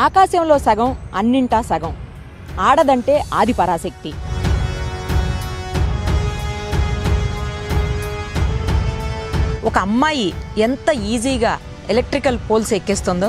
ఆకాశంలో సగం అన్నింటా సగం ఆడదంటే ఆది పరాశక్తి ఒక అమ్మాయి ఎంత ఈజీగా ఎలక్ట్రికల్ పోల్స్ ఎక్కేస్తుందో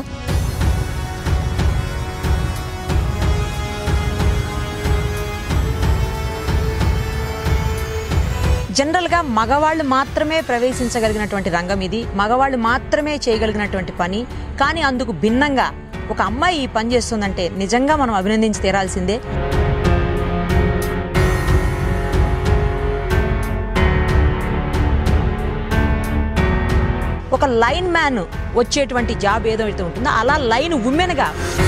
జనరల్గా మగవాళ్ళు మాత్రమే ప్రవేశించగలిగినటువంటి రంగం ఇది మగవాళ్ళు మాత్రమే చేయగలిగినటువంటి పని కానీ అందుకు భిన్నంగా ఒక అమ్మాయి ఈ పని చేస్తుందంటే నిజంగా మనం అభినందించి తీరాల్సిందే ఒక లైన్ మ్యాన్ వచ్చేటువంటి జాబ్ ఏదైతే ఉంటుందో అలా లైన్ ఉమెన్గా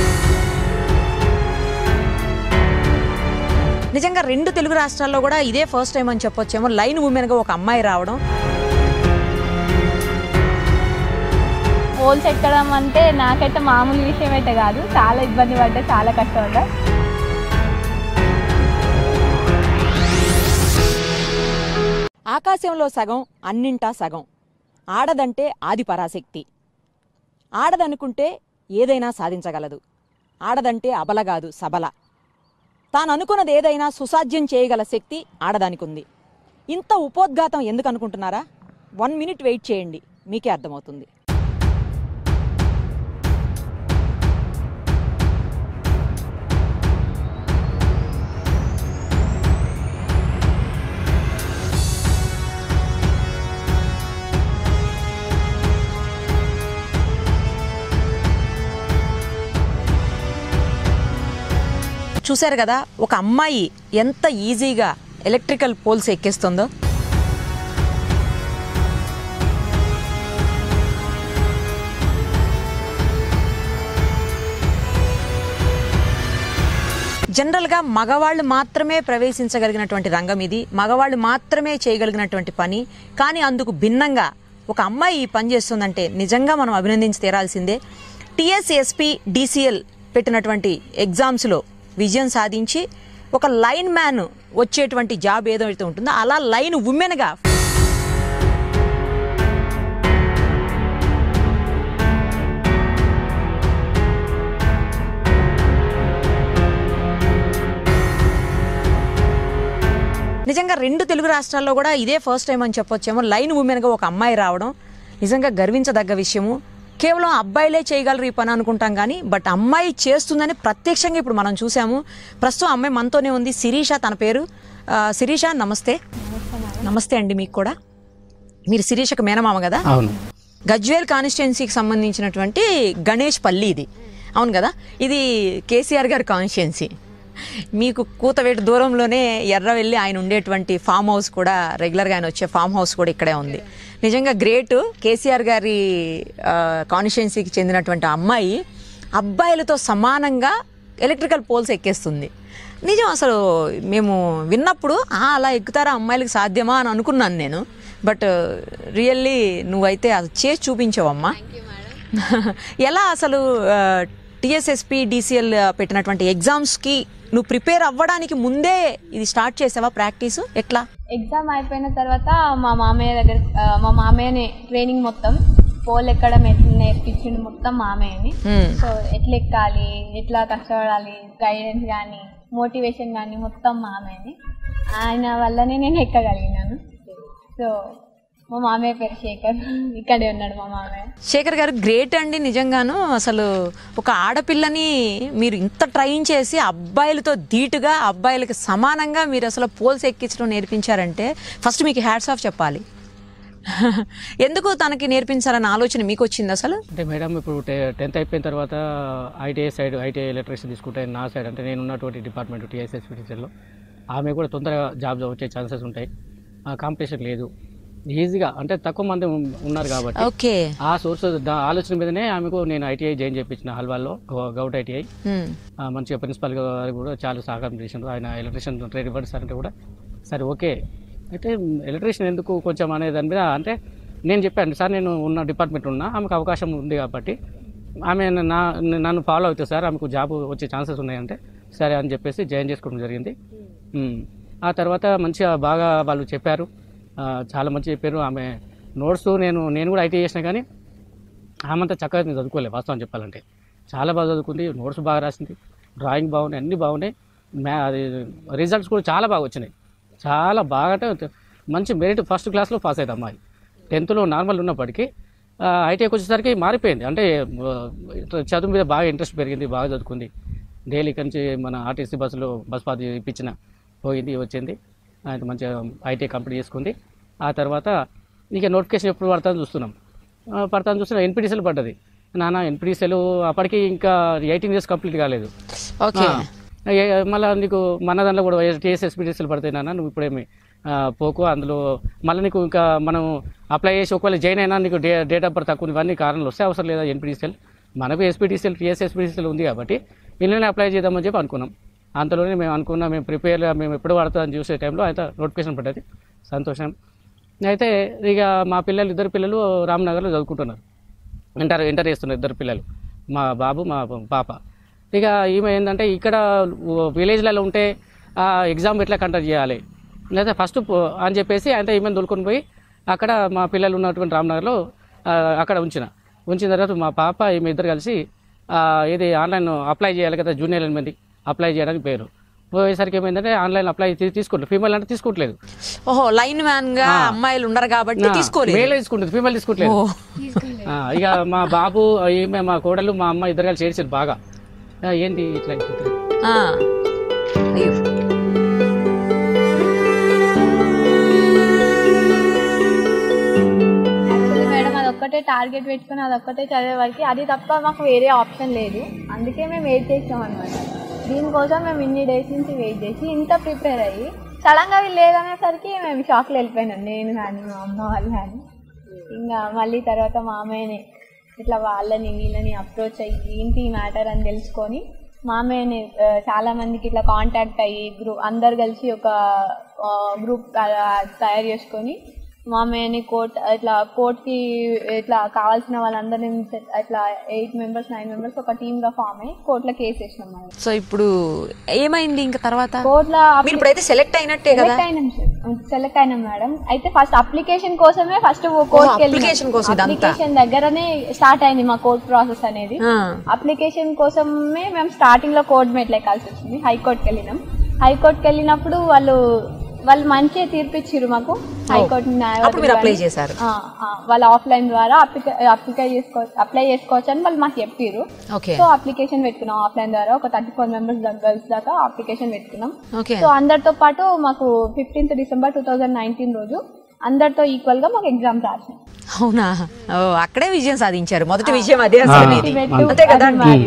నిజంగా రెండు తెలుగు రాష్ట్రాల్లో కూడా ఇదే ఫస్ట్ టైం అని చెప్పొచ్చేమో లైన్ ఉమెన్గా ఒక అమ్మాయి రావడం పోల్స్ ఎక్కడం అంటే నాకైతే మామూలు విషయం అయితే కాదు చాలా ఇబ్బంది పడ్డా చాలా కష్టపడ్డా ఆకాశంలో సగం అన్నింటా సగం ఆడదంటే ఆది పరాశక్తి ఆడదనుకుంటే ఏదైనా సాధించగలదు ఆడదంటే అబల కాదు సబల తాను అనుకున్నది ఏదైనా సుసాధ్యం చేయగల శక్తి ఆడదానికి ఉంది ఇంత ఉపోద్ఘాతం ఎందుకు అనుకుంటున్నారా వన్ మినిట్ వెయిట్ చేయండి మీకే అర్థమవుతుంది చూశారు కదా ఒక అమ్మాయి ఎంత ఈజీగా ఎలక్ట్రికల్ పోల్స్ ఎక్కేస్తుందో జనరల్గా మగవాళ్ళు మాత్రమే ప్రవేశించగలిగినటువంటి రంగం ఇది మగవాళ్ళు మాత్రమే చేయగలిగినటువంటి పని కానీ అందుకు భిన్నంగా ఒక అమ్మాయి ఈ పని చేస్తుందంటే నిజంగా మనం అభినందించి తీరాల్సిందే టీఎస్ఎస్పి డిసిఎల్ పెట్టినటువంటి ఎగ్జామ్స్లో విజయం సాధించి ఒక లైన్ మ్యాన్ వచ్చేటువంటి జాబ్ ఏదైతే ఉంటుందో అలా లైన్ ఉమెన్గా నిజంగా రెండు తెలుగు రాష్ట్రాల్లో కూడా ఇదే ఫస్ట్ టైం అని చెప్పొచ్చేమో లైన్ ఉమెన్గా ఒక అమ్మాయి రావడం నిజంగా గర్వించదగ్గ విషయము కేవలం అబ్బాయిలే చేయగలరు ఈ పని అనుకుంటాం కానీ బట్ అమ్మాయి చేస్తుందని ప్రత్యక్షంగా ఇప్పుడు మనం చూసాము ప్రస్తుతం అమ్మాయి మనతోనే ఉంది శిరీష తన పేరు ఆ, శిరీష నమస్తే నమస్తే అండి మీకు కూడా మీరు శిరీషకు మేనమామ కదా అవును గజ్వేల్ కాన్స్టిట్యున్సీకి సంబంధించినటువంటి గణేష్ పల్లి ఇది అవును కదా ఇది కేసీఆర్ గారి కాన్స్టిట్యున్సీ మీకు కూతవేటు దూరంలోనే ఎర్ర వెళ్ళి ఆయన ఉండేటువంటి ఫామ్ హౌస్ కూడా రెగ్యులర్గా ఆయన వచ్చే ఫామ్ హౌస్ కూడా ఇక్కడే ఉంది నిజంగా గ్రేట్ కేసీఆర్ గారి కాన్స్టిట్యున్సీకి చెందినటువంటి అమ్మాయి అబ్బాయిలతో సమానంగా ఎలక్ట్రికల్ పోల్స్ ఎక్కేస్తుంది నిజం అసలు మేము విన్నప్పుడు "ఆ, అలా ఎక్కుతారా అమ్మాయిలకు సాధ్యమా అని అనుకున్నాను నేను బట్ రియల్లీ నువ్వైతే అది చేసి చూపించావమ్మా ఎలా అసలు టిఎస్ఎస్పి డిసిఎల్ పెట్టినటువంటి ఎగ్జామ్స్కి నువ్వు ప్రిపేర్ అవ్వడానికి ముందే ఇది స్టార్ట్ చేసావా ప్రాక్టీస్ ఎట్లా ఎగ్జామ్ అయిపోయిన తర్వాత మా మామయ్య దగ్గర ఆ, మా మామయ్యని ట్రైనింగ్ మొత్తం పోల్ ఎక్కడం ఎట్లా నేర్పించిండు మొత్తం మామయ్యని Hmm. సో ఎట్లా ఎక్కాలి ఎట్లా కష్టపడాలి గైడెన్స్ కానీ మోటివేషన్ కానీ మొత్తం మామయ్యని ఆయన వల్లనే నేను ఎక్కగలిగినాను సో మా మామయ్య పేరు శేఖర్ ఇక్కడే ఉన్నాడు మా మామయ్య శేఖర్ గారు గ్రేట్ అండి నిజంగాను అసలు ఒక ఆడపిల్లని మీరు ఇంత ట్రైన్ చేసి అబ్బాయిలతో ధీటుగా అబ్బాయిలకి సమానంగా మీరు అసలు పోల్స్ ఎక్కించడం నేర్పించారంటే ఫస్ట్ మీకు హ్యాట్స్ ఆఫ్ చెప్పాలి ఎందుకు తనకి నేర్పించాలన్న ఆలోచన మీకు వచ్చింది అసలు అంటే మేడం ఇప్పుడు టె- టెన్త్ అయిపోయిన తర్వాత ఐటీఐ సైడ్ ఐటీఐ ఎలక్ట్రిషన్ తీసుకుంటే నా సైడ్ అంటే నేను ఉన్నటువంటి డిపార్ట్మెంట్ టీఎస్ఎస్పీటీసీలో ఆమె కూడా తొందరగా జాబ్ వచ్చే ఛాన్సెస్ ఉంటాయి కాంపిటీషన్ లేదు ఈజీగా అంటే తక్కువ మంది ఉన్- ఉన్నారు కాబట్టి ఓకే ఆ సోర్స్ దా ఆలోచన మీదనే ఆమెకు నేను ఐటీఐ జాయిన్ చేయించిన హల్వాల్లో గౌ- గౌట్ ఐటీఐ హ్మ్. ఆ, మంచిగా ప్రిన్సిపల్ గారు కూడా చాలా సహకారం చేసిండ్రు ఆయన ఎలక్ట్రీషియన్ ట్రేడ్ ఇవ్వండి సార్ అంటే కూడా సరే ఓకే అయితే ఎలక్ట్రీషియన్ ఎందుకు కొంచెం అనే దాని మీద అంటే నేను చెప్పాను సార్ నేను ఉన్న డిపార్ట్మెంట్ ఉన్నా ఆమెకు అవకాశం ఉంది కాబట్టి ఆమె నా నన్ను ఫాలో అవుతుంది సార్ ఆమెకు జాబ్ వచ్చే ఛాన్సెస్ ఉన్నాయంటే సరే అని చెప్పేసి జాయిన్ చేసుకోవడం జరిగింది ఉమ్. ఆ తర్వాత మంచిగా బాగా వాళ్ళు చెప్పారు ఆ, చాలా మంచి చెప్పారు ఆమె నోట్స్ నేను నేను కూడా ఐటీ చేసిన కానీ ఆమంతా చక్కగా నేను చదువుకోలేదు వాస్తవం చెప్పాలంటే చాలా బాగా చదువుకుంది నోట్స్ బాగా రాసింది డ్రాయింగ్ బాగున్నాయి అన్నీ బాగున్నాయి మ్యా అది రిజల్ట్స్ కూడా చాలా బాగా వచ్చినాయి చాలా బాగా అంటే మంచి మెరిట్ ఫస్ట్ క్లాస్లో పాస్ అయింది అమ్మాయి టెన్త్లో నార్మల్ ఉన్నప్పటికీ ఐటీఐకి వచ్చేసరికి మారిపోయింది అంటే ఆ, ఇట్లా చదువు మీద బాగా ఇంట్రెస్ట్ పెరిగింది బాగా చదువుకుంది డైలీ నుంచి మన ఆర్టీసీ బస్సులో బస్ పాస్ ఇప్పించిన పోయింది వచ్చింది ఆయన మంచిగా ఐటీఐ కంప్లీట్ చేసుకుంది ఆ తర్వాత ఇక నోటిఫికేషన్ ఎప్పుడు పడతాను చూస్తున్నాం ఆ, పడతాను చూస్తున్నా ఎన్పిటిసీలు పడ్డది నాన్న ఎన్పిటిసీలు అప్పటికి ఇంకా ఎయిటీన్ ఇయర్స్ కంప్లీట్ కాలేదు ఓకే మళ్ళీ నీకు మన దాంట్లో కూడా టీఎస్ఎస్పీటీసీలు పడతాయి నాన్న నువ్వు ఇప్పుడేమి ఆ, పోకు అందులో మళ్ళీ నీకు ఇంకా మనం అప్లై చేసి ఒకవేళ జాయిన్ అయినా నీకు డే డేట్ ఆఫ్ బర్త్ తక్కువ ఇవన్నీ కారణాలు వస్తే అవసరం లేదా ఎన్పిటిసిఎల్ మనకు ఎస్పీటీసీఎల్ టీఎస్ఎస్పీటీసీఎల్ ఉంది కాబట్టి ఇంట్లోనే అప్లై చేద్దామని చెప్పి అనుకున్నాం అంతలోనే మేము అనుకున్నాం మేము ప్రిపేర్ మేము ఎప్పుడు పడుతుందని చూసే టైంలో అయితే నోటిఫికేషన్ పడ్డది సంతోషం అయితే ఇక మా పిల్లలు ఇద్దరు పిల్లలు రామ్నగర్లో చదువుకుంటున్నారు ఇంటర్ ఇంటర్ చేస్తున్నారు ఇద్దరు పిల్లలు మా బాబు మా పాప ఇక ఈమె ఏంటంటే ఇక్కడ విలేజ్లలో ఉంటే ఆ ఎగ్జామ్ ఎట్లా కండక్ట్ చేయాలి లేదా ఫస్ట్ పో- అని చెప్పేసి అయితే ఈమెను దొలుకొని పోయి అక్కడ మా పిల్లలు ఉన్నటువంటి రామ్నగర్లో ఆ, అక్కడ ఉంచిన ఉంచిన తర్వాత మా పాప ఈమె ఇద్దరు కలిసి ఆ, ఇది ఆన్లైన్ అప్లై చేయాలి కదా జూనియర్ ఎనిమిది అప్లై చేయడానికి పేరు పోయేసరికి ఏమైందంటే ఆన్లైన్ అప్లై తీసుకోవట్లేదు ఫీమేల్ అంటే తీసుకోవట్లేదు ఓహో లైన్ మ్యాన్ గా అమ్మాయిలు ఉండరు కాబట్టి తీసుకోలేదు మేల్ తీసుకుంటుంది ఫీమేల్ తీసుకోవట్లేదు ఓ. ఆ, ఇక మా బాబు ఈమె మా కోడలు మా అమ్మ ఇద్దరు కలిసి ఏడ్చారు బాగా ఆ, ఏంటి ఇట్లా ఇట్లా? ఆ. అయ్యో. యాక్చువల్లీ మేడం అది ఒక్కటే టార్గెట్ పెట్టుకుని అది ఒక్కటే చదివే వరకు అది తప్ప మాకు వేరే ఆప్షన్ లేదు అందుకే మేము వెయిట్ చేసాం అనమాట దీనికోసం మేము ఇన్ని డేస్ నుంచి వెయిట్ చేసి ఇంత ప్రిపేర్ అయ్యి సడన్గా వీళ్ళు లేదనేసరికి మేము షాక్లో వెళ్ళిపోయినాం నేను కానీ మా అమ్మ వాళ్ళు కానీ ఇంకా మళ్ళీ తర్వాత మా అమ్మయ్యని ఇట్లా వాళ్ళని వీళ్ళని అప్రోచ్ అయ్యి ఏంటి మ్యాటర్ అని తెలుసుకొని మా అమ్మయ్యని ఆ, చాలా మందికి ఇట్లా కాంటాక్ట్ అయ్యి గ్రూప్ అందరు కలిసి ఒక గ్రూప్ తయారు చేసుకొని మా అమ్మయ్యని కోర్ట్ ఇట్లా కోర్ట్కి ఇట్లా కావాల్సిన వాళ్ళందరినీ set- ఇట్లా ఎయిట్ మెంబర్స్ నైన్ మెంబర్స్ ఒక టీమ్గా ఫామ్ అయ్యి కోర్టులో కేసు వేసినాం మనం సో ఇప్పుడు ఏమైంది ఇంకా తర్వాత కోర్టులో మీరు ఇప్పుడైతే సెలెక్ట్ అయినట్టే కదా సెలెక్ట్ అయినాం సార్ సెలెక్ట్ అయినాం మేడం అయితే ఫస్ట్ అప్లికేషన్ కోసమే ఫస్ట్ కోర్టుకి application కోసం ఇదంతా. అప్లికేషన్ దగ్గరనే స్టార్ట్ అయింది మా కోర్ట్ ప్రాసెస్ అనేది ఆ. అప్లికేషన్ కోసమే మేము స్టార్టింగ్ లో కోర్ట్ మెట్లు ఎక్కాల్సి వచ్చింది హైకోర్టుకి వెళ్ళినాం హైకోర్టుకి వెళ్ళినప్పుడు వాళ్ళు వాళ్ళు మంచిగా తీర్పిచ్చిర్రు మాకు హైకోర్టు అప్పుడు మీరు అప్లై చేశారు ఆ, ఆ, వాళ్ళు ఆఫ్లైన్ ద్వారా అప్లికై చేసుకో అప్లై చేసుకోవచ్చు అని వాళ్ళు మాకు చెప్పారు ఓకే సో అప్లికేషన్ పెట్టుకున్నాం ఆఫ్లైన్ ద్వారా ఒక థర్టీ ఫోర్ మెంబర్స్ గర్ల్స్ దాకా అప్లికేషన్ పెట్టుకున్నాం ఓకే సో అందరితో పాటు మాకు fifteenth December two thousand nineteen రోజు అందరితో ఈక్వల్ గా మాకు ఎగ్జామ్ రాసాం అవునా ఓ అక్కడే విజయం సాధించారు మొదటి విజయం అదే అసలు మీది. పెట్టు, అంతే కదా అది మాది.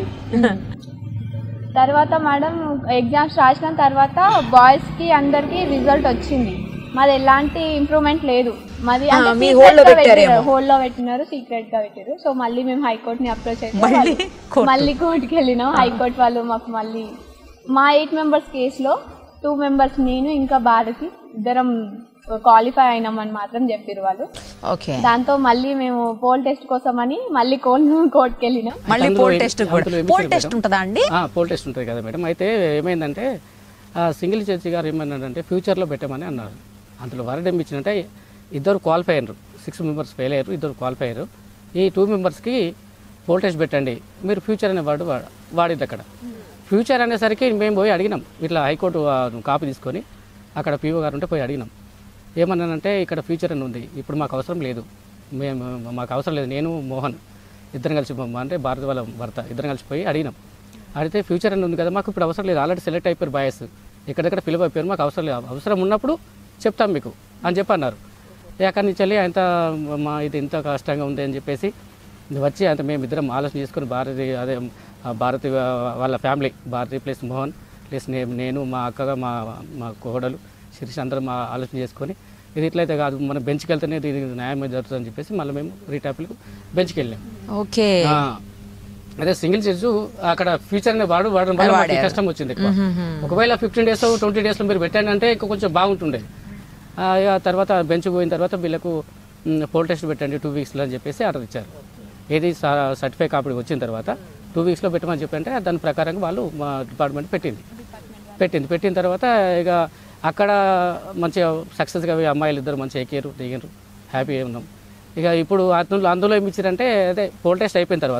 తర్వాత మేడం ఎగ్జామ్స్ రాసిన తర్వాత బాయ్స్ కి అందరికి రిజల్ట్ వచ్చింది మాది ఎలాంటి ఇంప్రూవ్మెంట్ లేదు మాది ఆ, మీ hold లో పెట్టారేమో. హోల్డ్ లో పెట్టినారు సీక్రెట్ గా పెట్టారు సో మళ్ళీ మేము హైకోర్ట్ ని అప్రోచ్ అయితే మళ్ళీ వాళ్ళు- కోర్టు. మళ్ళీ కోర్టుకి వెళ్ళినాం హైకోర్టు వాళ్ళు మాకు మళ్ళీ మా ఎయిట్ మెంబర్స్ కేసులో టూ మెంబర్స్ నేను ఇంకా భారతి ఇద్దరం క్వాలిఫై అయినామని మాత్రం చెప్పారు వాళ్ళు ఓకే దాంతో మళ్ళీ మేము పోల్ టెస్ట్ కోసం అని మళ్ళీ కోల్ కోర్టుకి వెళ్ళినాం మళ్ళీ అందులో పోల్ ఏం- టెస్ట్ కూడా అందులో ఏం పోల్ చేశారు టెస్ట్ ఉంటుందా అండి ఆ, పోల్ టెస్ట్ ఉంటుంది కదా మేడం అయితే ఏమైందంటే ఆ సింగిల్ జడ్జి గారు ఏమన్నారంటే ఫ్యూచర్లో పెట్టమని అన్నారు అందులో వరడ్ ఏమి ఇచ్చినంటే ఇద్దరు క్వాలిఫై అయ్యారు సిక్స్ మెంబర్స్ ఫెయిల్ అయ్యారు ఇద్దరు క్వాలిఫై అయ్యారు ఈ టూ మెంబర్స్కి పోల్ టెస్ట్ పెట్టండి మీరు ఫ్యూచర్ అనే వర్డ్ వాడ వాడింది అక్కడ ఫ్యూచర్ అనేసరికి మేము పోయి అడిగినాం ఇట్లా హైకోర్టు ఆ, కాపీ తీసుకొని అక్కడ పీఓ గారు ఉంటే పోయి అడిగినాం ఏమన్నానంటే ఇక్కడ ఫ్యూచర్ అని ఉంది ఇప్పుడు మాకు అవసరం లేదు మేము మాకు అవసరం లేదు నేను మోహన్ ఇద్దరం కలిసి మా- అంటే భారత వాళ్ళ భర్త ఇద్దరం కలిసి పోయి అడిగినాం అడిగితే ఫ్యూచర్ అని ఉంది కదా మాకు ఇప్పుడు అవసరం లేదు ఆల్రెడీ సెలెక్ట్ అయిపోయారు బాయస్ ఎక్కడెక్కడ ఫిలప్ అయిపోయారు మాకు అవసరం లేదు అవసరం ఉన్నప్పుడు చెప్తాం మీకు అని చెప్పి అన్నారు ఎక్కడి నుంచి వెళ్ళి అంత మా ఇది ఇంత కష్టంగా ఉంది అని చెప్పేసి వచ్చి అంత మేము ఇద్దరం ఆలోచన చేసుకుని భారతి అదే ఆ భారతి వా- వాళ్ళ family Bharati plus Mohan plus నే నేను మా అక్కగా మా మా కోడలు శిరీష్ అందరం మా ఆలోచన చేసుకొని ఇది ఇట్లయితే కాదు మనం బెంచ్కి వెళ్తేనే ఇది న్యాయం జరుగుతుంది అని చెప్పేసి మళ్ళీ మేము రీటాపిల్కి బెంచ్కి వెళ్ళాం ఓకే ఆ, అదే సింగిల్ చేసు అక్కడ ఫ్యూచర్ అనే వాడు వాడడం వల్ల మాకు ఈ కష్టం వచ్చింది ఎక్కువ ఒకవేళ ఫిఫ్టీన్ డేస్ ట్వంటీ డేస్లో మీరు పెట్టండి అంటే ఇంకా కొంచెం బాగుంటుండే ఆ, ఇక తర్వాత బెంచ్ పోయిన తర్వాత వీళ్ళకు పోల్ టెస్ట్ పెట్టండి టూ వీక్స్లో అని చెప్పేసి ఆర్డర్ ఇచ్చారు ఏది సర్టిఫై కాపీ వచ్చిన తర్వాత టూ వీక్స్లో పెట్టమని చెప్పంటే దాని ప్రకారంగా వాళ్ళు మా డిపార్ట్మెంట్ పెట్టింది పెట్టింది పెట్టిన తర్వాత ఇక అక్కడ మంచిగా సక్సెస్గా పోయి అమ్మాయిలు ఇద్దరు మంచిగా ఎక్కారు దిగారు హ్యాపీగా ఉన్నాం ఇక ఇప్పుడు అందులో అందులో ఏమి ఇచ్చారంటే అదే పోల్ టెస్ట్ అయిపోయిన తర్వాత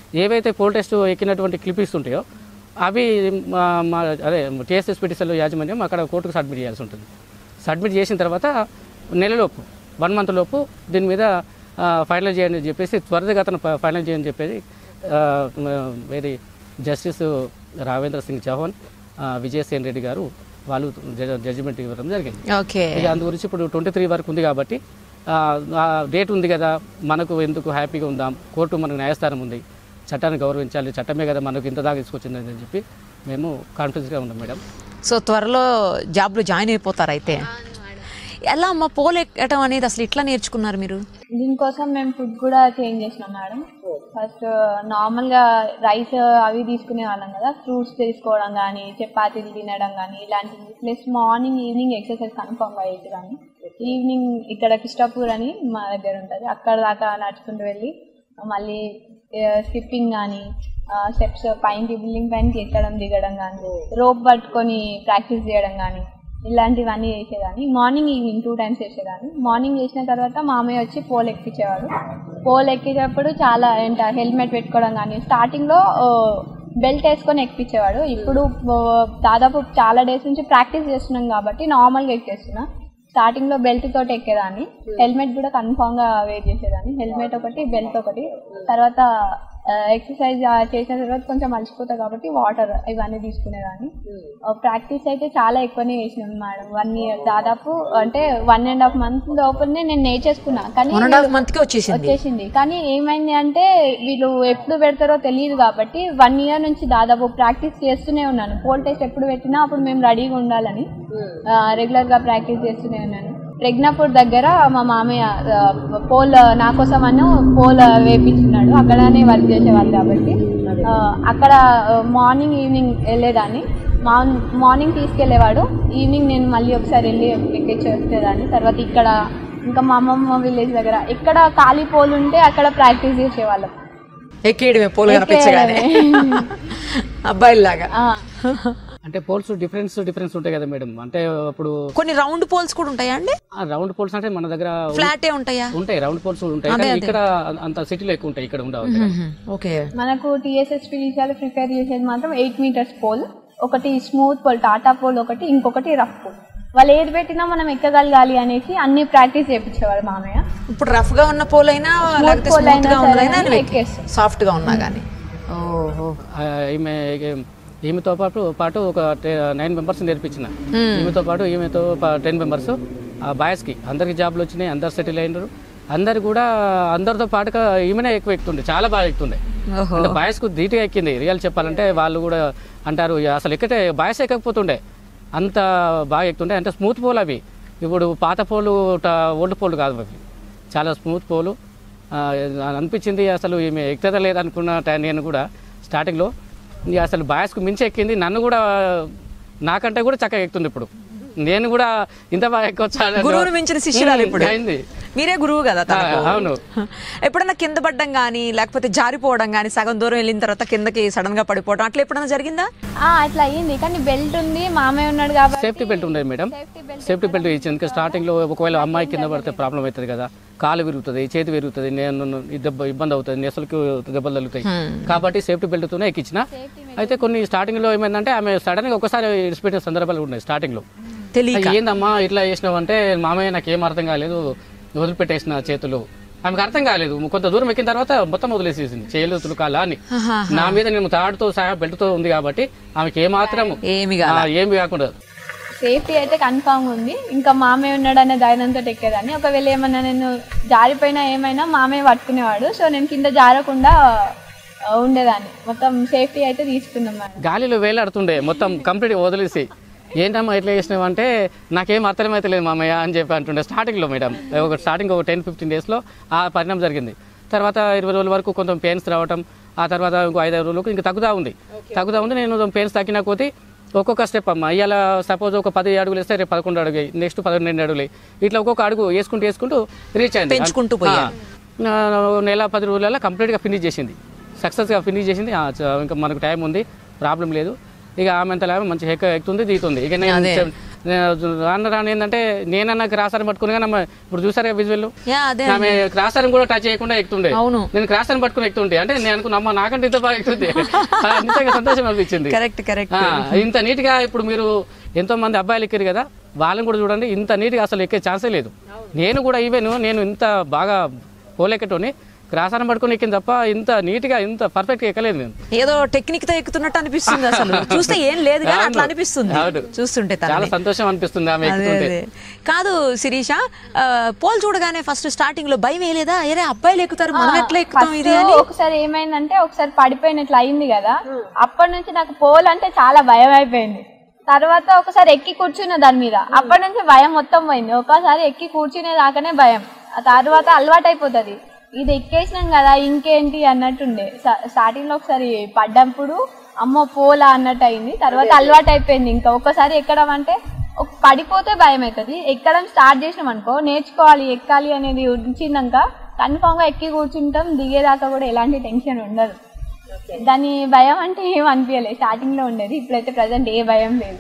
ఏవైతే పోల్ టెస్ట్ ఎక్కినటువంటి క్లిప్స్ ఉంటాయో అవి మా మా అదే టీఎస్ఎస్పీటీసీలో యాజమాన్యం అక్కడ కోర్టుకు సబ్మిట్ చేయాల్సి ఉంటుంది సబ్మిట్ చేసిన తర్వాత నెలలోపు వన్ మంత్ లోపు దీని మీద ఫైనల్ చేయండి అని చెప్పేసి త్వరితగతన ఫైనల్ చేయని చెప్పేసి ఆ, వేరే జస్టిస్ రావేంద్ర సింగ్ చౌహాన్ ఆ, విజయసేన్ రెడ్డి గారు వాళ్ళు జడ్జిమెంట్ ఇవ్వడం జరిగింది ఓకే ఇక అందు గురించి ఇప్పుడు ట్వంటీ త్రీ వరకు ఉంది కాబట్టి ఆ, ఆ డేట్ ఉంది కదా మనకు ఎందుకు హ్యాపీగా ఉందాం కోర్టు మనకు న్యాయస్థానం ఉంది చట్టాన్ని గౌరవించాలి చట్టమే కదా మనకు ఇంత దాకా తీసుకొచ్చింది అని చెప్పి మేము కాన్ఫిడెన్స్గా ఉన్నాం మేడం సో త్వరలో జాబ్లో జాయిన్ అయిపోతారు అయితే ఎలా అమ్మ పోల్ ఎక్కడం అనేది అసలు ఇట్లా నేర్చుకున్నారు మీరు దీనికోసం మేము ఫుడ్ కూడా చేంజ్ చేసినాం మేడం ఫస్ట్ నార్మల్గా రైస్ అవి తీసుకునే వాళ్ళం కదా ఫ్రూట్స్ తీసుకోవడం కానీ చపాతీలు తినడం కానీ ఇలాంటివి plus morning evening exercise confirm అయ్యేది కానీ ఈవినింగ్ ఇక్కడ కిష్టాపూర్ అని మా దగ్గర ఉంటుంది అక్కడ దాకా నడుచుకుంటూ వెళ్ళి మళ్ళీ స్కిప్పింగ్ కానీ స్టెప్స్ పైన బిల్డింగ్ పైన ఎక్కడం దిగడం కానీ రోప్ పట్టుకొని ప్రాక్టీస్ చేయడం కానీ ఇలాంటివన్నీ చేసేదాన్ని మార్నింగ్ ఈవినింగ్ టూ టైమ్స్ చేసేదాన్ని మార్నింగ్ చేసిన తర్వాత మామయ్య వచ్చి పోల్ ఎక్కించేవాడు పోల్ ఎక్కించేటప్పుడు చాలా ఏంట హెల్మెట్ పెట్టుకోవడం కానీ స్టార్టింగ్లో బెల్ట్ వేసుకొని ఎక్కించేవాడు ఇప్పుడు ఓ, దాదాపు చాలా డేస్ నుంచి ప్రాక్టీస్ చేస్తున్నాం కాబట్టి నార్మల్గా ఎక్కేస్తున్నా స్టార్టింగ్ లో బెల్ట్ తోటి ఎక్కేదాన్ని హెల్మెట్ కూడా కన్ఫామ్ గా వేర్ చేసేదాన్ని హెల్మెట్ ఒకటి బెల్ట్ ఒకటి తర్వాత ఎక్సర్సైజ్ చేసిన తర్వాత కొంచెం అలసిపోతా కాబట్టి వాటర్ ఇవన్నీ తీసుకునేదాన్ని ప్రాక్టీస్ అయితే చాలా ఎక్కువనే చేసినాం మేడం వన్ ఇయర్ దాదాపు అంటే వన్ అండ్ హాఫ్ మంత్ లోపలనే నేను నేర్చేసుకున్నా కానీ వన్ అండ్ హాఫ్ మంత్ కి వచ్చేసింది వచ్చేసింది కానీ ఏమైంది అంటే వీళ్ళు ఎప్పుడు పెడతారో తెలియదు కాబట్టి వన్ ఇయర్ నుంచి దాదాపు ప్రాక్టీస్ చేస్తూనే ఉన్నాను పోల్ టెస్ట్ ఎప్పుడు పెట్టినా అప్పుడు మేము రెడీగా ఉండాలని రెగ్యులర్ గా ప్రాక్టీస్ చేస్తూనే ఉన్నాను ప్రజ్ఞాపూర్ దగ్గర మా మామయ్య ఆ, పోల్ నా కోసం అన్న పోల్ వేపించున్నాడు అక్కడనే వర్క్ చేసేవాళ్ళు కాబట్టి ఆ, అక్కడ మార్నింగ్ ఈవినింగ్ వెళ్ళేదాన్ని మార్న్- మార్నింగ్ తీసుకెళ్లేవాడు ఈవినింగ్ నేను మళ్ళీ ఒకసారి వెళ్ళి ఎక్కించి వచ్చేదాన్ని తర్వాత ఇక్కడ ఇంకా మా అమ్మమ్మ విలేజ్ దగ్గర ఎక్కడ ఖాళీ పోల్ ఉంటే అక్కడ ప్రాక్టీస్ చేసేవాళ్ళం ఎక్కేయడమే పోల్ కనిపించగానే అబ్బాయిలాగా ఆ, అంటే పోల్స్ డిఫరెన్స్ డిఫరెన్స్ ఉంటాయి కదా మేడం అంటే అప్పుడు కొన్ని రౌండ్ పోల్స్ కూడా ఉంటాయా అండి ఆ రౌండ్ పోల్స్ అంటే మన దగ్గర ఫ్లాటే ఉంటాయా ఉంటాయి రౌండ్ పోల్స్ ఉంటాయి కానీ ఇక్కడ అంత సిటీలో ఎక్కువ ఉంటాయి ఇక్కడ ఉండవు ఓకే మనకు టీఎస్ఎస్ విషయాలు ప్రిపేర్ చేసేది మాత్రం ఎయిట్ మీటర్స్ పోల్ ఒకటి స్మూత్ పోల్ టాటా పోల్ ఒకటి ఇంకొకటి రఫ్ పోల్ వాళ్ళు ఏది పెట్టినా మనం ఎక్కగలగాలి అనేసి అన్ని ప్రాక్టీస్ చేయించేవాడు మామయ్య ఇప్పుడు రఫ్ గా ఉన్న పోల్ అయినా లేకపోతే pole స్మూత్ గా అయినా ఉన్నదైనా సరే ఎక్కేస్తాం. సాఫ్ట్ గా ఉన్నా గానీ ఓహో ఆ, ఈమె ఈమెతో పాటు పాటు ఒక నైన్ మెంబర్స్ నేర్పించిన ఈమెతో పాటు ఈమెతో టెన్ మెంబర్స్ ఆ బాయ్స్కి అందరికి జాబ్లు వచ్చినాయి అందరు సెటిల్ అయినారు అందరు కూడా అందరితో పాటుగా ఈమెనే ఎక్కువ ఎక్కుతుండే చాలా బాగా ఎక్కుతుండే ఓహో అంటే బాయ్స్కు ధీటుగా ఎక్కింది రియల్ చెప్పాలంటే వాళ్ళు కూడా అంటారు "ఇక అసలు ఎక్కటే బాయ్స్ ఎక్కకపోతుండే అంత బాగా ఎక్కుతుండే అంటే స్మూత్ పోల్ అవి ఇప్పుడు పాత పోలు ఓల్డ్ పోలు కాదు అవి చాలా స్మూత్ పోలు ఆ, అనిపించింది అసలు ఈమె ఎక్కుతుందా లేదనుకున్న టైం నేను కూడా స్టార్టింగ్లో ఇక అసలు బాయ్స్కు మించి ఎక్కింది నన్ను కూడా నాకంటే కూడా చక్కగా ఎక్కుతుంది ఇప్పుడు నేను కూడా ఇంత బాగా ఎక్కొచ్చా అని గురువుని మించిన శిష్యురాలు ఇప్పుడు అయింది మీరే గురువు కదా తనకు. ఆ, అవును. ఎప్పుడన్నా కింద పడ్డం కానీ లేకపోతే జారిపోవడం కానీ సగం దూరం వెళ్ళిన తర్వాత కిందకి సడన్ గా పడిపోవడం అట్లా ఎప్పుడన్నా జరిగిందా ఆ, అట్లా అయ్యింది కానీ బెల్ట్ ఉంది మామయ్య ఉన్నాడు కాబట్టి సేఫ్టీ బెల్ట్ ఉండేది madam safety belt safety belt ఇచ్చింది ఇంకా స్టార్టింగ్లో ఒకవేళ అమ్మాయి కింద పడితే ప్రాబ్లం అవుతుంది కదా కాలు విరుగుతుంది చేతి విరుగుతుంది నేను ఈ దెబ్బ ఇబ్బంది అవుతుంది నెసలకు దెబ్బలు తగులుతాయి కాబట్టి సేఫ్టీ బెల్ట్తోనే ఎక్కించిన అయితే కొన్ని స్టార్టింగ్లో ఏమైందంటే ఆమె సడన్గా ఒకసారి ఇడిచిపెట్టిన సందర్భాలు ఉన్నాయి స్టార్టింగ్లో తెలియక ఏందమ్మా ఇట్లా చేసినావు అంటే మామయ్య నాకు ఏం అర్థం కాలేదు వదిలిపెట్టేసిన చేతులు ఆమెకు అర్థం కాలేదు కొంత దూరం ఎక్కిన తర్వాత మొత్తం వదిలేసేసింది చేతులు కాళ్ళ అని నా మీద నేను తాడుతో సహా బెల్ట్తో ఉంది కాబట్టి ఆమెకి ఏమాత్రం ఏమి ఆ, ఏమి కాకుండా సేఫ్టీ అయితే కన్ఫామ్ ఉంది ఇంకా మామయ్య ఉన్నాడు అనే ధైర్యంతో ఎక్కేదాన్ని ఒకవేళ ఏమన్నా నేను జారిపోయినా ఏమైనా మామయ్య పట్టుకునేవాడు సో నేను కింద జారకుండా ఆ, ఉండేదాన్ని మొత్తం సేఫ్టీ అయితే తీసుకున్నాం మేడం గాలిలో వేలాడుతుండే మొత్తం కంప్లీట్ వదిలేసి ఏంటమ్మా ఇట్లా చేసినావు అంటే నాకేం అర్థమైతే లేదు మామయ్య అని చెప్పి అంటుండే స్టార్టింగ్లో మేడం ఒక స్టార్టింగ్ ఒక టెన్ ఫిఫ్టీన్ డేస్లో ఆ పరిణామం జరిగింది తర్వాత ఇరవై రోజుల వరకు కొంచెం పెయిన్స్ రావటం ఆ తర్వాత ఇంకో ఐదారు రోజులకు ఇంకా తగ్గుతూ ఉంది తగ్గుతూ ఉంది నేను పెయిన్స్ తగ్గిన కొద్దీ ఒక్కొక్క స్టెప్ అమ్మ ఇవాళ సపోజ్ ఒక పది అడుగులు వేస్తే రేపు పదకొండు అడుగు నెక్స్ట్ పన్నెండు అడుగులు ఇట్లా ఒక్కొక్క అడుగు వేసుకుంటూ వేసుకుంటూ రీచ్ అయింది పెంచుకుంటూ పోయారు. ఆ, నా- నెల పది రోజులలో కంప్లీట్గా ఫినిష్ చేసింది సక్సెస్గా ఫినిష్ చేసింది ఆ, చ- ఇంకా మనకు టైం ఉంది ప్రాబ్లం లేదు ఇక ఆమె అంతలా మంచి హెక్ ఎక్కుతుంది దిగుతుంది ఇక నేను చెప్- రాను రాను ఏంటంటే నేనన్నా క్రాసర్ పట్టుకుని కానీ ఆమె ఇప్పుడు చూసారా విజువల్ యా అదే ఆమె క్రాసర్ కూడా టచ్ చేయకుండా ఎక్కుతుండే అవును నేను క్రాసర్ పట్టుకుని ఎక్కుతుంటే అంటే నేను అనుకున్నా అమ్మ నాకంటే ఇంత బాగా ఎక్కుతుంది ఆ, నిజంగా సంతోషం అనిపించింది కరెక్ట్ కరెక్ట్ ఆ, ఇంత నీట్ గా ఇప్పుడు మీరు ఎంతో మంది అబ్బాయిలు ఎక్కారు కదా వాళ్ళని కూడా చూడండి ఇంత నీట్ గా అసలు ఎక్కే ఛాన్సే లేదు నేను కూడా ఈవెన్ నేను ఇంత బాగా పోలేకటోని క్రాసారం పట్టుకుని ఎక్కింది తప్ప ఇంత నీట్ గా ఇంత పర్ఫెక్ట్ గా ఎక్కలేదు నేను ఏదో టెక్నిక్ తో ఎక్కుతున్నట్టు అనిపిస్తుంది అసలు చూస్తే ఏం లేదు కానీ అట్లా అవును. అనిపిస్తుంది అవును. చూస్తుంటే తనని. చాలా సంతోషం అనిపిస్తుంది ఆమె అదే ఎక్కుతుంటే అదే కాదు శిరీష ఆ, పోల్ చూడగానే ఫస్ట్ స్టార్టింగ్ లో భయం వేయలేదా ఏరే అబ్బాయిలు ఎక్కుతారు మనం ఎట్లా ఎక్కుతాం ఇది First అని ఒకసారి ఏమైందంటే ఒకసారి పడిపోయినట్లు అయింది కదా అప్పటి నుంచి నాకు పోల్ అంటే చాలా భయం అయిపోయింది తర్వాత ఒకసారి ఎక్కి కూర్చున్న దాని మీద అప్పటి నుంచి భయం మొత్తం పోయింది ఒకసారి ఎక్కి కూర్చునే దాకానే భయం ఆ తర్వాత అలవాటు అయిపోతుంది ఇది ఎక్కేసినాం కదా ఇంకేంటి అన్నట్టుండే స్టార్టింగ్ లో ఒకసారి పడ్డప్పుడు అమ్మో పోలా అన్నట్టు అయింది తర్వాత అలవాటు అయిపోయింది ఇంకా ఒకసారి ఎక్కడం అంటే ఒక- పడిపోతే భయం అవుతుంది ఎక్కడం స్టార్ట్ చేసినాం అనుకో నేర్చుకోవాలి ఎక్కాలి అనేది ఉంచిందాక కన్ఫామ్ గా ఎక్కి కూర్చుంటాం దిగేదాకా కూడా ఎలాంటి టెన్షన్ ఉండదు దాని భయం అంటే ఏం అనిపించలేదు స్టార్టింగ్ లో ఉండేది ఇప్పుడైతే ప్రజెంట్ ఏ భయం లేదు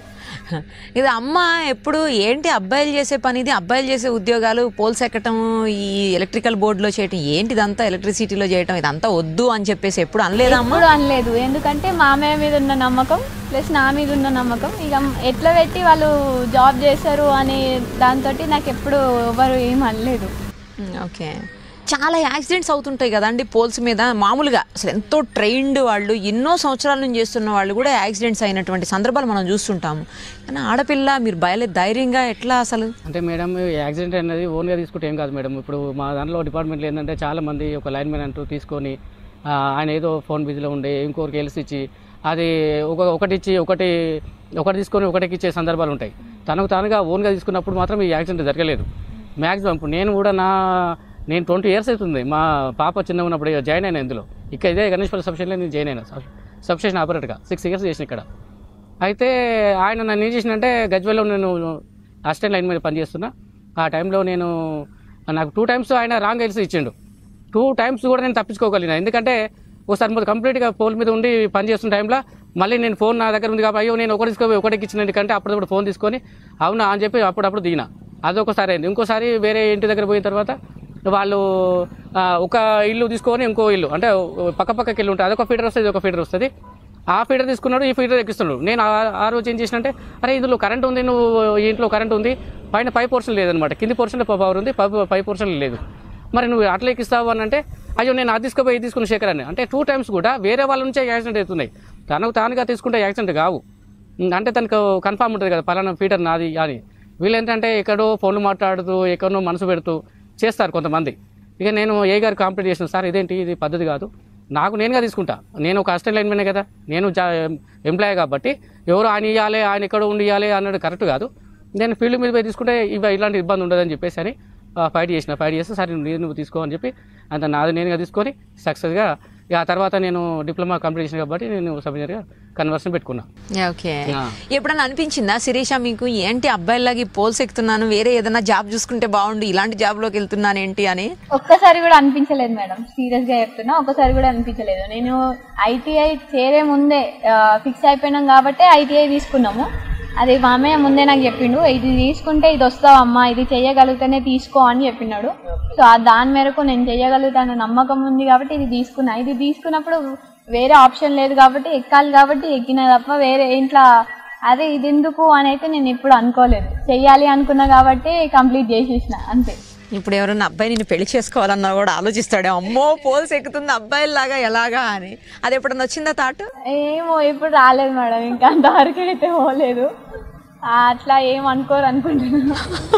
ఇది అమ్మ ఎప్పుడు ఏంటి అబ్బాయిలు చేసే పని ఇది అబ్బాయిలు చేసే ఉద్యోగాలు పోల్స్ ఎక్కటం ఈ ఎలక్ట్రికల్ బోర్డులో చేయటం ఏంటి ఇదంతా ఎలక్ట్రిసిటీలో చేయటం ఇదంతా వద్దు అని చెప్పేసి ఎప్పుడు అనలేదా అమ్మ ఎప్పుడు అనలేదు ఎందుకంటే మామయ్య మీద ఉన్న నమ్మకం ప్లస్ నా మీద ఉన్న నమ్మకం ఇక ఎట్లా పెట్టి వాళ్ళు జాబ్ చేస్తారు అనే దాంతో నాకు ఎప్పుడు ఎవరు ఏం అనలేదు ఓకే చాలా యాక్సిడెంట్స్ అవుతుంటాయి కదండి పోల్స్ మీద మామూలుగా అసలు ఎంతో ట్రైన్డ్ వాళ్ళు ఎన్నో సంవత్సరాల నుంచి చేస్తున్న వాళ్ళు కూడా యాక్సిడెంట్స్ అయినటువంటి సందర్భాలు మనం చూస్తుంటాము కానీ ఆడపిల్ల మీరు బయలే ధైర్యంగా ఎట్లా అసలు అంటే మేడం ఈ యాక్సిడెంట్ అనేది ఓన్గా తీసుకుంటే ఏం కాదు మేడం ఇప్పుడు మా దాంట్లో డిపార్ట్మెంట్లో ఏంటంటే చాలా మంది ఒక లైన్ మ్యాన్ అంటూ తీసుకొని ఆ, ఆయన ఏదో ఫోన్ బిజీలో ఉండే ఇంకొకరికి ఎలిసి ఇచ్చి అది ఒక ఒకటి ఇచ్చి ఒకటి ఒకటి తీసుకొని ఒకటికి ఇచ్చే సందర్భాలు ఉంటాయి తనకు తానుగా ఓన్గా తీసుకున్నప్పుడు మాత్రం ఈ యాక్సిడెంట్ జరగలేదు మ్యాక్సిమం ఇప్పుడు నేను కూడా నా నేను ట్వంటీ ఇయర్స్ అవుతుంది మా పాప చిన్నగా ఉన్నప్పుడు జాయిన్ అయినా ఇందులో ఇక్కడ ఇదే గణేశ్వర సబ్స్టేషన్లో నేను జాయిన్ అయినా సబ్స్టేషన్ ఆపరేటర్గా సిక్స్ ఇయర్స్ చేసిన ఇక్కడ అయితే ఆయన నన్ను ఏం చేసినంటే గజ్వెల్లో నేను అసిస్టెంట్ లైన్ మీద పనిచేస్తున్నా ఆ టైంలో నేను నాకు టూ టైమ్స్ ఆయన రాంగ్ ఎల్స్ ఇచ్చిండు టూ టైమ్స్ కూడా నేను తప్పించుకోగలిగిన ఎందుకంటే ఒకసారి మొదలు కంప్లీట్గా పోల్ మీద ఉండి పని చేస్తున్న టైంలో మళ్ళీ నేను ఫోన్ నా దగ్గర ఉంది కాబట్టి అయ్యో నేను ఒకటి తీసుకో ఒకటికి ఇచ్చిన ఎందుకంటే అప్పుడప్పుడు ఫోన్ తీసుకొని అవునా అని చెప్పి అప్పుడప్పుడు దిగిన అదొకసారి అయింది ఇంకోసారి వేరే ఇంటి దగ్గర పోయిన తర్వాత వాళ్ళు ఆ, ఒక ఇల్లు తీసుకొని ఇంకో ఇల్లు అంటే పక్క పక్కకి ఇల్లు ఉంటుంది అదొక ఫీడర్ వస్తుంది ఒక ఫీడర్ వస్తుంది ఆ ఫీడర్ తీసుకున్నాడు ఈ ఫీడర్ ఎక్కిస్తున్నాడు నేను ఆ- ఆ రోజు ఏం చేసినంటే అరే ఇందులో కరెంట్ ఉంది నువ్వు ఈ ఇంట్లో కరెంట్ ఉంది పైన పై పోర్షన్ లేదనమాట కింది పోర్షన్ పవర్ ఉంది పై పై పోర్షన్ లేదు మరి నువ్వు అట్లా ఎక్కిస్తావు అని అంటే అయ్యో నేను అది తీసుకుపోయి ఇది తీసుకుని శేఖర్ అని అంటే టూ టైమ్స్ కూడా వేరే వాళ్ళ నుంచే యాక్సిడెంట్ అవుతున్నాయి తనకు తానుగా తీసుకుంటే యాక్సిడెంట్ కావు ఉమ్, అంటే తనకు కన్ఫామ్ ఉంటుంది కదా పలానా ఫీటర్ నాది అని వీళ్ళు ఏంటంటే ఎక్కడో ఫోన్లు మాట్లాడుతూ ఎక్కడో మనసు పెడుతూ చేస్తారు కొంతమంది ఇక నేను ఏ గారు కాంప్లీట్ చేసిన సార్ ఇదేంటి ఇది పద్ధతి కాదు నాకు నేనుగా తీసుకుంటా నేను ఒక అసిస్టెంట్ లైన్ మేనే కదా నేను జా ఎంప్లాయ్ కాబట్టి ఎవరు ఆయన ఇవ్వాలి ఆయన ఎక్కడ ఉండి ఇవ్వాలి అన్నది కరెక్ట్ కాదు నేను ఫీల్డ్ మీద పోయి తీసుకుంటే ఇవి ఇలాంటి ఇబ్బంది ఉండదని చెప్పేసి అని ఫైట్ చేసిన ఫైట్ చేస్తే సరే నువ్వు నువ్వు తీసుకో అని చెప్పి అంత నాది నేనుగా తీసుకొని సక్సెస్గా ఇక ఆ తర్వాత నేను డిప్లొమా కంప్లీట్ చేసిన కాబట్టి నేను సబ్ ఇంజనీర్గా కన్వర్షన్ పెట్టుకున్నా ఓకే ఆ. ఎప్పుడన్నా అనిపించిందా శిరీష మీకు ఏంటి అబ్బాయిలాగా ఈ పోల్స్ ఎక్కుతున్నాను వేరే ఏదైనా జాబ్ చూసుకుంటే బాగుండు ఇలాంటి జాబ్లోకి వెళ్తున్నాను ఏంటి అని ఒక్కసారి కూడా అనిపించలేదు మేడం సీరియస్ గా చెప్తున్నా ఒక్కసారి కూడా అనిపించలేదు నేను ఐటీఐ చేరే ముందే ఫిక్స్ అయిపోయినాం కాబట్టి ఐటీఐ తీసుకున్నాము అది మామయ్య ముందే నాకు చెప్పిండు ఇది తీసుకుంటే ఇది వస్తావమ్మా ఇది చేయగలిగితేనే తీసుకో అని చెప్పినాడు సో ఆ దాని మేరకు నేను చేయగలుగుతాను నమ్మకం ఉంది కాబట్టి ఇది తీసుకున్నా ఇది తీసుకున్నప్పుడు వేరే ఆప్షన్ లేదు కాబట్టి ఎక్కాలి కాబట్టి ఎక్కిన తప్ప వేరే ఇంట్లో అదే ఇది ఎందుకు అని అయితే నేను ఎప్పుడు అనుకోలేదు చెయ్యాలి అనుకున్నా కాబట్టి కంప్లీట్ చేసేసిన అంతే ఇప్పుడు ఎవరైనా అబ్బాయి నిన్ను పెళ్లి చేసుకోవాలన్నా కూడా ఆలోచిస్తాడే అమ్మో పోల్స్ ఎక్కుతుంది అబ్బాయిలాగా ఎలాగా అని అది ఎప్పుడన్నా వచ్చిందా తాటు ఏమో ఇప్పుడు రాలేదు మేడం ఇంకా అంతవరకు అయితే పోలేదు ఆ, అట్లా ఏం అనుకోరు అనుకుంటున్నాను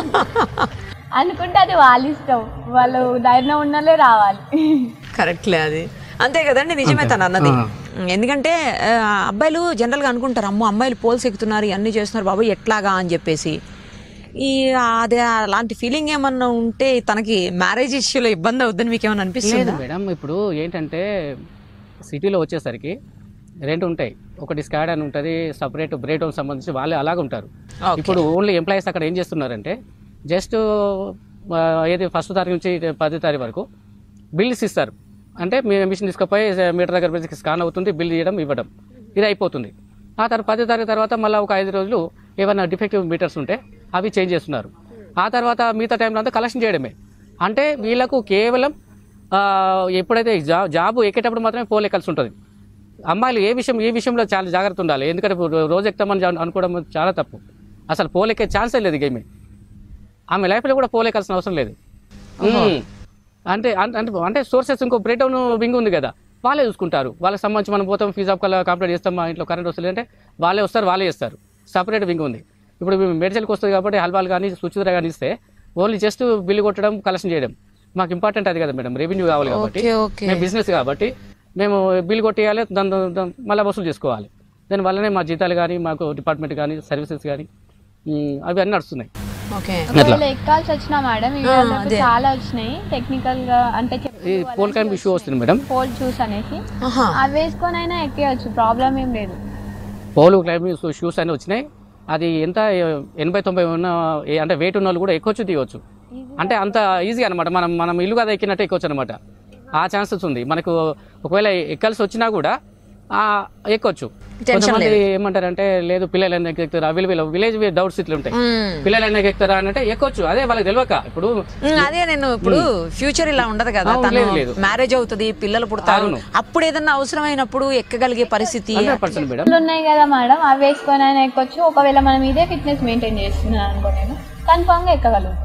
అనుకుంటే అది వాళ్ళ ఇష్టం వాళ్ళు ధైర్యం ఉన్నలే రావాలి కరెక్ట్లే అది అంతే కదండి నిజమే తను అన్నది ఎందుకంటే ఆ, అబ్బాయిలు జనరల్గా అనుకుంటారు అమ్మో అమ్మాయిలు పోల్స్ ఎక్కుతున్నారు ఇవన్నీ చేస్తున్నారు బాబు ఎట్లాగా అని చెప్పేసి ఈ అదే అలాంటి ఫీలింగ్ ఏమన్నా ఉంటే తనకి మ్యారేజ్ ఇష్యూలో ఇబ్బంది అవుద్దని మీకు ఏమైనా లేదు అనిపిస్తుంది మేడం ఇప్పుడు ఏంటంటే సిటీలో వచ్చేసరికి రెండు ఉంటాయి ఒకటి స్కాడ్ అని ఉంటుంది సపరేట్ బ్రేట్ సంబంధించి వాళ్ళే అలాగ ఉంటారు Okay. ఇప్పుడు ఓన్లీ ఎంప్లాయీస్ అక్కడ ఏం చేస్తున్నారంటే జస్ట్ ఏది ఫస్ట్ తారీఖు నుంచి పది తారీఖు వరకు బిల్స్ ఇస్తారు అంటే మీ మిషన్ తీసుకుపోయి మీటర్ దగ్గర పెట్టి స్కాన్ అవుతుంది బిల్ చేయడం ఇవ్వడం ఇది అయిపోతుంది ఆ తర్వాత పది తారీఖు తర్వాత మళ్ళీ ఒక ఐదు రోజులు ఏమైనా డిఫెక్టివ్ మీటర్స్ ఉంటే అవి చేంజ్ చేస్తున్నారు ఆ తర్వాత మిగతా టైంలో అంతా కలెక్షన్ చేయడమే అంటే వీళ్ళకు కేవలం ఆ, ఎప్పుడైతే జాబ్ జాబ్ ఎక్కేటప్పుడు మాత్రమే పోల్ ఎక్కాల్సి ఉంటుంది అమ్మాయిలు ఏ విషయం ఈ విషయంలో చాలా జాగ్రత్త ఉండాలి ఎందుకంటే ఇప్పుడు రోజు ఎక్కుతామని జా- అనుకోవడం చాలా తప్పు అసలు పోల్ ఎక్కే ఛాన్సే లేదు గేమ్ ఆమె లైఫ్లో కూడా పోల్ ఎక్కాల్సిన అవసరం లేదు ఉమ్. అంటే అంటే అంటే- అంటే సోర్సెస్ ఇంకో బ్రేక్ డౌన్ వింగ్ ఉంది కదా వాళ్ళే చూసుకుంటారు వాళ్ళకి సంబంధించి మనం పోతాం ఫీజు ఆఫ్ కంప్లీట్ చేస్తాం మా ఇంట్లో కరెంట్ వస్తుంది అంటే వాళ్ళే వస్తారు వాళ్ళే చేస్తారు సపరేట్ వింగ్ ఉంది ఇప్పుడు మెడిసిన్కి వస్తుంది కాబట్టి హల్వాలు కానీ సుచిత్ర కానీ ఇస్తే ఓన్లీ జస్ట్ బిల్లు కొట్టడం కలెక్షన్ చేయడం మాకు ఇంపార్టెంట్ అది కదా మేడం రెవెన్యూ కావాలి కాబట్టి ఓకే ఓకే మేము బిజినెస్ కాబట్టి మేము బిల్ కొట్టేయాలి దాని దాని- మళ్ళీ వసూలు చేసుకోవాలి దాని వల్లనే మా జీతాలు కానీ మాకు డిపార్ట్మెంట్ కానీ సర్వీసెస్ కానీ ఉమ్, అవి అన్నీ నడుస్తున్నాయి ఓకే ఒకవేళ ఎక్కాల్సి వచ్చినా మేడం ఈ ఆ, రోజు అదే. చాలా వచ్చినాయి టెక్నికల్ గా అంటే ఈ పోల్ క్యాంప్ ఇష్యూ వస్తుంది మేడం పోల్ చూస్ అనేసి ఆహా అవి వేసుకొని అయినా ఎక్కేయచ్చు ప్రాబ్లం ఏం లేదు పోలు క్లైంబింగ్ షూస్ అని వచ్చినాయి అది ఎంత ఎనభై తొంభై ఉన్న ఏ- అంటే వెయిట్ ఉన్న వాళ్ళు కూడా ఎక్కొచ్చు దిగవచ్చు అంటే అంత ఈజీ అనమాట మనం మనం ఇల్లు కదా ఎక్కినట్టే ఎక్కొచ్చు అనమాట ఆ ఛాన్సెస్ ఉంది మనకు ఒకవేళ ఎక్కాల్సి వచ్చినా కూడా ఆ, ఎక్కొచ్చు Tension కొంతమంది ఏమంటారంటే లేదు పిల్లలు ఎందుకు ఎక్కుతారు అవి విలేజ్ డౌట్స్ ఇట్లా ఉంటాయి మ్మ్. పిల్లలు ఎందుకు ఎక్కుతారా అని అంటే ఎక్కొచ్చు అదే వాళ్ళకి తెలియక ఇప్పుడు ఉమ్, అదే నేను ఇప్పుడు ఫ్యూచర్ ఇలా ఉండదు కదా అవును, తను లేదు, లేదు. మ్యారేజ్ అవుతుంది పిల్లలు పుడతారు అవును. అప్పుడు ఏదన్నా అవసరమైనప్పుడు ఎక్కగలిగే పరిస్థితి హండ్రెడ్ పర్సెంట్ మేడం ఇట్లు ఉన్నాయి కదా మేడం అవి వేసుకొని అయినా ఎక్కొచ్చు ఒకవేళ మనం ఇదే ఫిట్నెస్ మెయింటైన్ చేస్తున్నాను అనుకో నేను కన్ఫామ్ గా ఎక్కగలుగుతాం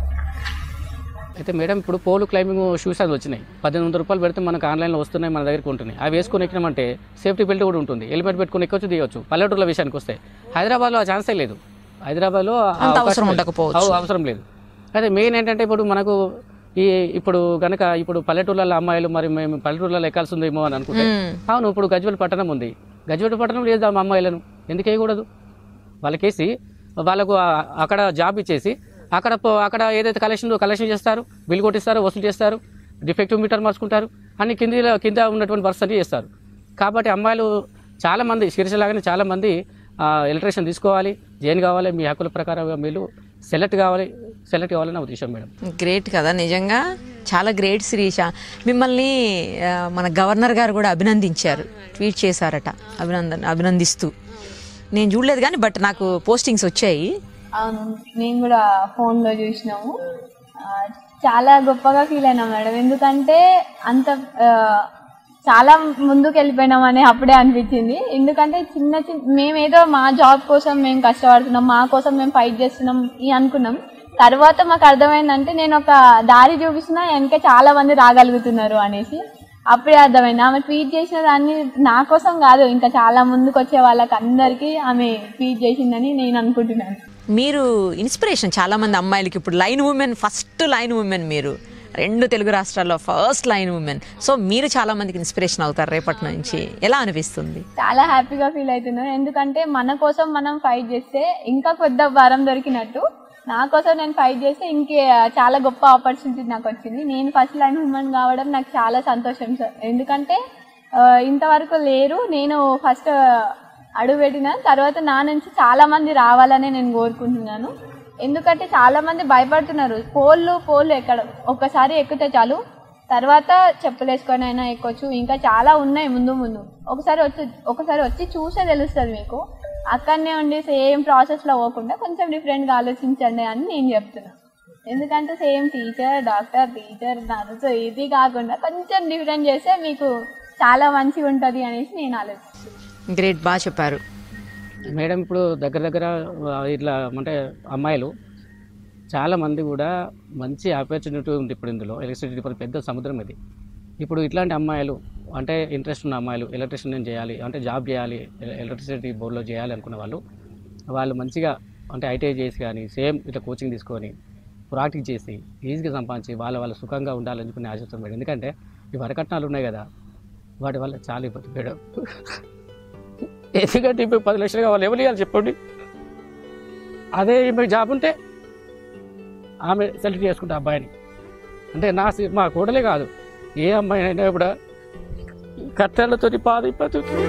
అయితే మేడం ఇప్పుడు పోలు క్లైంబింగ్ షూస్ అది వచ్చినాయి పద్దెనిమిది వందల రూపాయలు పెడితే మనకు ఆన్లైన్లో వస్తున్నాయి మన దగ్గరికి ఉంటున్నాయి అవి వేసుకొని ఎక్కినామంటే సేఫ్టీ బెల్ట్ కూడా ఉంటుంది హెల్మెట్ పెట్టుకుని ఎక్కొచ్చు దిగొచ్చు పల్లెటూరుల విషయానికి వస్తే హైదరాబాద్లో ఆ ఛాన్సే లేదు హైదరాబాద్లో ఆ అంత అవకాశం అవసరం లేదు. ఉండకపోవచ్చు. అవు- అవసరం లేదు అయితే మెయిన్ ఏంటంటే ఇప్పుడు మనకు ఈ ఇప్పుడు గనక ఇప్పుడు పల్లెటూర్లలో అమ్మాయిలు మరి మేము పల్లెటూర్లలో ఎక్కాల్సి ఉందేమో అని అనుకుంటే మ్మ్. అవును ఇప్పుడు గజ్వెల్ పట్టణం ఉంది గజ్వెల్ పట్టణం లేదు ఆ అమ్మాయిలను ఎందుకు వేయకూడదు వాళ్ళకేసి వాళ్ళకు ఆ- అక్కడ జాబ్ ఇచ్చేసి అక్కడ పో- అక్కడ ఏదైతే కలెక్షన్ కలెక్షన్ చేస్తారు బిల్ కొట్టిస్తారు వసూలు చేస్తారు డిఫెక్టివ్ మీటర్ మార్చుకుంటారు అన్ని కింది కింద ఉన్నటువంటి వర్క్స్ అన్ని చేస్తారు కాబట్టి అమ్మాయిలు చాలా మంది శిరీషలాగానే చాలా మంది ఎలక్ట్రీషియన్ తీసుకోవాలి జైన్ కావాలి మీ హక్కుల ప్రకారం మీరు సెలెక్ట్ కావాలి సెలెక్ట్ కావాలని నా ఉద్దేశం మేడం గ్రేట్ కదా నిజంగా చాలా గ్రేట్ శిరీష మిమ్మల్ని ఆ, మన గవర్నర్ గారు కూడా అభినందించారు ట్వీట్ చేశారట అభినందన అభినందిస్తూ నేను చూడలేదు కానీ బట్ నాకు పోస్టింగ్స్ వచ్చాయి అవును మేము కూడా ఫోన్ లో చూసినాము ఆ, చాలా గొప్పగా ఫీల్ అయినా మేడం ఎందుకంటే అంత ఆ, చాలా ముందుకు వెళ్ళిపోయినామని అప్పుడే అనిపించింది ఎందుకంటే చిన్న చిన్న మేమేదో మా జాబ్ కోసం మేము కష్టపడుతున్నాం మా కోసం మేము ఫైట్ చేస్తున్నాం ఈ అనుకున్నాం తర్వాత మాకు అర్థమైందంటే నేను ఒక దారి చూపిస్తున్నా వెనక చాలా మంది రాగలుగుతున్నారు అనేసి అప్పుడే అర్థమైంది ఆమె ట్వీట్ చేసిన దాన్ని నా కోసం కాదు ఇంకా చాలా ముందుకు వచ్చే వాళ్ళకి అందరికీ ఆమె ట్వీట్ చేసిందని నేను అనుకుంటున్నాను మీరు ఇన్స్పిరేషన్ చాలా మంది అమ్మాయిలకి ఇప్పుడు line women first line women మీరు రెండు తెలుగు రాష్ట్రాల్లో ఫస్ట్ లైన్ ఉమెన్ సో మీరు చాలా మందికి ఇన్స్పిరేషన్ అవుతారు రేపటి నుంచి ఎలా అనిపిస్తుంది చాలా హ్యాపీగా ఫీల్ అవుతున్నాను ఎందుకంటే మన కోసం మనం ఫైట్ చేస్తే ఇంకా పెద్ద వరం దొరికినట్టు నా కోసం నేను ఫైట్ చేస్తే ఇంకే చాలా గొప్ప ఆపర్చునిటీ నాకు వచ్చింది నేను ఫస్ట్ లైన్ ఉమెన్ కావడం నాకు చాలా సంతోషం సార్ ఎందుకంటే ఆ, ఇంతవరకు లేరు నేను ఫస్ట్ అడుగు పెట్టిన తర్వాత నా నుంచి చాలా మంది రావాలని నేను కోరుకుంటున్నాను ఎందుకంటే చాలా మంది భయపడుతున్నారు పోళ్ళు పోళ్ళు ఎక్కడ ఒక్కసారి ఎక్కితే చాలు తర్వాత చెప్పులు వేసుకొని అయినా ఎక్కొచ్చు ఇంకా చాలా ఉన్నాయి ముందు ముందు ఒకసారి వచ్చి ఒకసారి వచ్చి చూసే తెలుస్తుంది మీకు అక్కడనే ఉండి సేమ్ ప్రాసెస్లో పోకుండా కొంచెం డిఫరెంట్గా ఆలోచించండి అని నేను చెప్తున్నా ఎందుకంటే same teacher doctor teacher nurse ఇది కాకుండా కొంచెం డిఫరెంట్ చేస్తే మీకు చాలా మంచిగా ఉంటుంది అనేసి నేను ఆలోచిస్తున్నాను గ్రేట్ బాగా చెప్పారు మేడం ఇప్పుడు దగ్గర దగ్గర ఆ, ఇట్లా అంటే అమ్మాయిలు చాలా మంది కూడా మంచి ఆపర్చునిటీ ఉంది ఇప్పుడు ఇందులో ఎలక్ట్రిసిటీ డిపార్ట్మెంట్ పెద్ద సముద్రం ఇది ఇప్పుడు ఇట్లాంటి అమ్మాయిలు అంటే ఇంట్రెస్ట్ ఉన్న అమ్మాయిలు ఎలక్ట్రిషియన్ నేను చేయాలి అంటే జాబ్ చేయాలి ఎల- ఎలక్ట్రిసిటీ బోర్డులో చేయాలి అనుకున్న వాళ్ళు వాళ్ళు మంచిగా అంటే ఐటీఐ చేసి కానీ సేమ్ ఇట్లా కోచింగ్ తీసుకొని ప్రాక్టీస్ చేసి ఈజీగా సంపాదించి వాళ్ళ వాళ్ళ సుఖంగా ఉండాలని చెప్పి నేను ఆశిస్తాను మేడం ఎందుకంటే ఈ వరకట్నాలు ఉన్నాయి కదా వాటి వల్ల చాలా ఇబ్బంది మేడం ఎందుకంటే ఇప్పుడు పది లక్షలు కావాలి ఎవరు ఇవ్వాలి చెప్పండి అదే మీకు జాబ్ ఉంటే ఆమె సెలెక్ట్ చేసుకుంటే అబ్బాయిని అంటే నా సి- మా కూడలే కాదు ఏ అమ్మాయి అయినా కూడా కట్టెలతో పాది బతుకు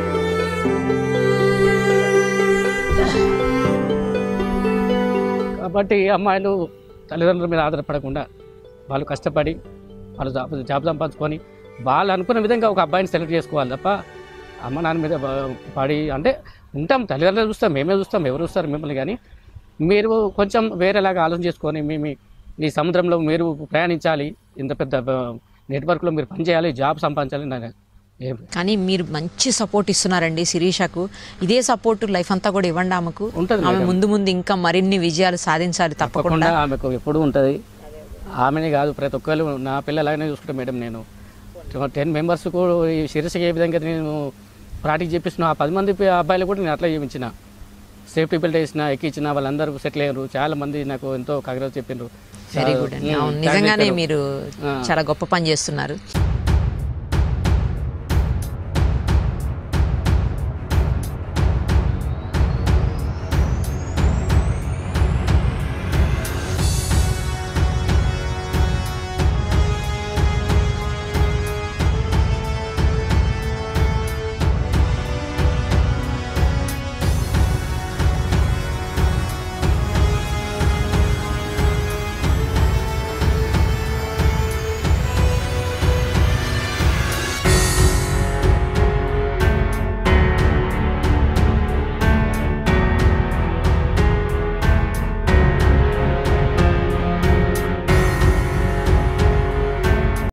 కాబట్టి ఈ అమ్మాయిలు తల్లిదండ్రుల మీద ఆధారపడకుండా వాళ్ళు కష్టపడి వాళ్ళు జాబ్ జాబ్ సంపాదించుకొని వాళ్ళు అనుకున్న విధంగా ఒక అబ్బాయిని సెలెక్ట్ చేసుకోవాలి తప్ప అమ్మ నాన్న మీద బ- పడి అంటే ఉంటాం తల్లిదండ్రులు చూస్తాం మేమే చూస్తాం ఎవరు చూస్తారు మిమ్మల్ని కానీ మీరు కొంచెం వేరేలాగా ఆలోచన చేసుకొని మీ మీ ఈ సముద్రంలో మీరు ప్రయాణించాలి ఇంత పెద్ద నెట్వర్క్లో మీరు పనిచేయాలి జాబ్ సంపాదించాలి నేను ఏం కానీ మీరు మంచి సపోర్ట్ ఇస్తున్నారండి శిరీషకు ఇదే సపోర్ట్ లైఫ్ అంతా కూడా ఇవ్వండి ఆమెకు ఉంటుంది ఆమె మేడం. ముందు ముందు ఇంకా మరిన్ని విజయాలు సాధించాలి తప్పకుండా తప్పకుండా ఆమెకు ఎప్పుడు ఉంటుంది ఆమెనే కాదు ప్రతి ఒక్కరు నా పిల్లలాగానే చూసుకుంటా మేడం నేను టెన్ మెంబర్స్కు ఈ శిరస్సుకి ఏ విధంగా నేను ప్రాక్టీస్ చేపిస్తున్నా ఆ పది మంది పి- అబ్బాయిలు కూడా నేను అట్లా చేయించిన సేఫ్టీ బెల్ట్ వేసిన ఎక్కించిన వాళ్ళందరూ సెటిల్ అయ్యారు చాలా మంది నాకు ఎంతో కాగరాజు చెప్పిండ్రు వెరీ గుడ్ అండి ఉమ్, అవును థాంక్స్ నిజంగానే చెప్పారు. మీరు ఆ. చాలా గొప్ప పని చేస్తున్నారు